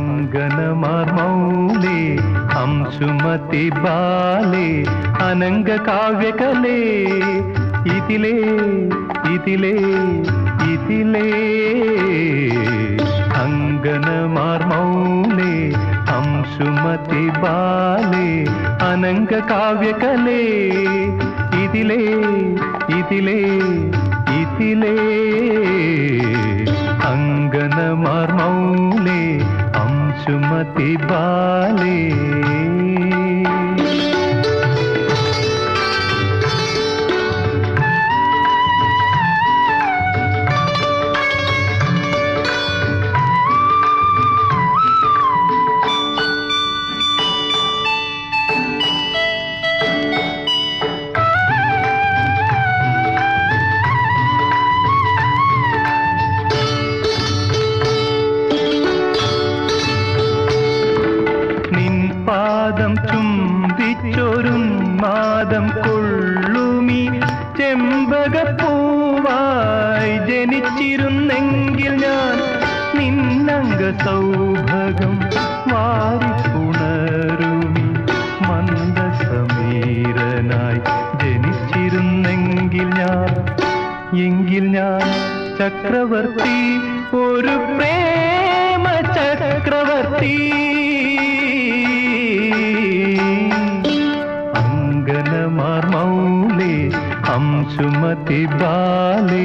അങ്കനമാർ മൗലേ അംശുമതി ബാലേ അനംഗ കാവ്യകലേ ഇതിലേ ഇതിലേ ഇതിലേ അങ്കനമാർ മൗലേ അംശുമതി ബാലേ അനംഗ കാവ്യകലേ ഇതിലേ ഇതിലേ ഇതിലേ അങ്കനമാർ മൗലേ അംശുമതി ബാലേ നിൻ പാദം ചുംബിച്ചൊരുന്മാദം കൊള്ളുമി ചെമ്പകപ്പൂവായി ജനിച്ചിരുന്നെങ്കിൽ ഞാൻ നിന്നംഗ സൗഭകം വാരിപ്പുണരുമി മന്ദസമീരനായി ജനിച്ചിരുന്നെങ്കിൽ ഞാൻ എങ്കിൽ ഞാൻ ചക്രവർത്തി ഒരു പ്രേമ ചക്രവർത്തി അങ്കനമാർ മൗലേ അംശുമതി ബാലേ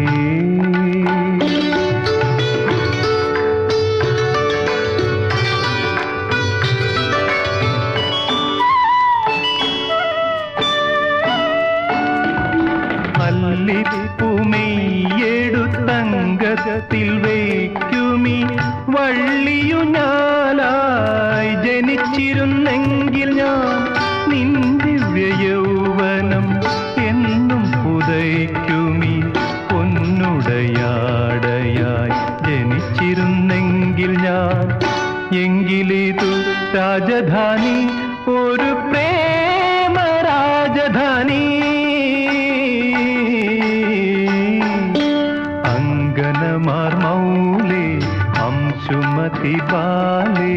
മല്ലിപ്പുമെയ്യെടുത്തങ്കത്തിൽ വയ്ക്കുമി വള്ളിയു ഞാലായി ജനിച്ചിരുന്നെങ്കിൽ ഞാൻ നിൻ ദിവ്യ യൗവനം എന്നും പുതയ്ക്കുമി പൊന്നുടയാടയായി ജനിച്ചിരുന്നെങ്കിൽ ഞാൻ എങ്കിലിതു രാജധാനി ഒരു പ്രേമ രാജധാനി അങ്കനമാർ മൗലേ അംശുമതി ബാലേ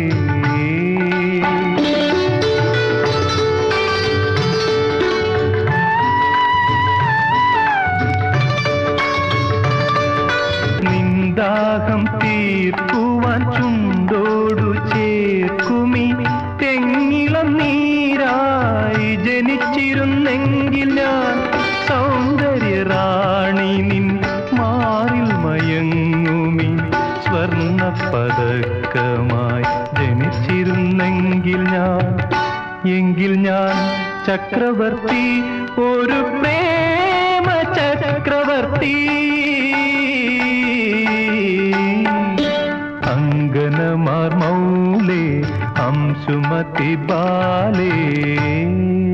നിന്ദാഹം തീർക്കുവാൻ ചുണ്ടോടു ചേർക്കുമി തെങ്ങിളം നീരായി ജനിച്ചിരുന്നെങ്കിൽ ഞാൻ സൗന്ദര്യ റാണി നിൻ മാറിൽ മയങ്ങുമി സ്വർണ്ണ പതക്കമായി ജനിച്ചിരുന്നെങ്കിൽ ഞാൻ എങ്കിൽ ഞാൻ ചക്രവർത്തി ഒരു പ്രേമ ചക്രവർത്തി അങ്കനമാർ മൗലേ അംശുമതി ബാലേ